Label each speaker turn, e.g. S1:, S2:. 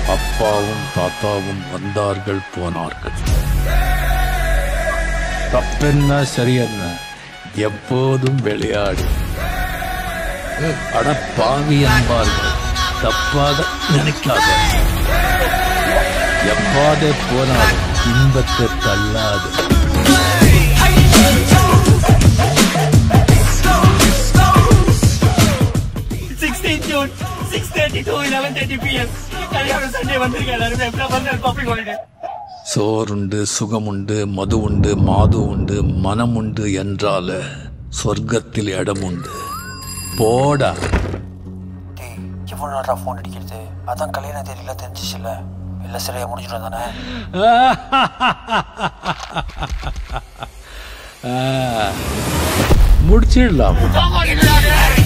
S1: அப்பாவும் தாத்தாவும் வந்தார்கள் போனார்கள் தப்பென்ன சரியென்ன எப்போதும் விளையாடு அட பாவி என்பார்கள் தப்பாக நினைக்காத எவ்வாதே போனாலும் இன்பத்தை தள்ளாது
S2: sixteen June six thirty two eleven thirty PM கல்யாண சண்டே வந்திருக்கேன் எல்லாருமே எப்படியா வந்து பப்ளிக் ஹாலிடே
S1: சோறுண்டு சுகமுண்டு மது உண்டு மாது உண்டு மனம் உண்டு என்றால சொர்க்கத்தில் இடம் உண்டு போடா
S3: டேய் எவ்வளோ நாளா ஃபோன் அடிக்கிறது அதான் கல்யாண தேதியில தெரிஞ்சிச்சுல இல்லை சரியா முடிஞ்சிடும் தானே
S1: முடிச்சிடலாம்
S2: Come on, you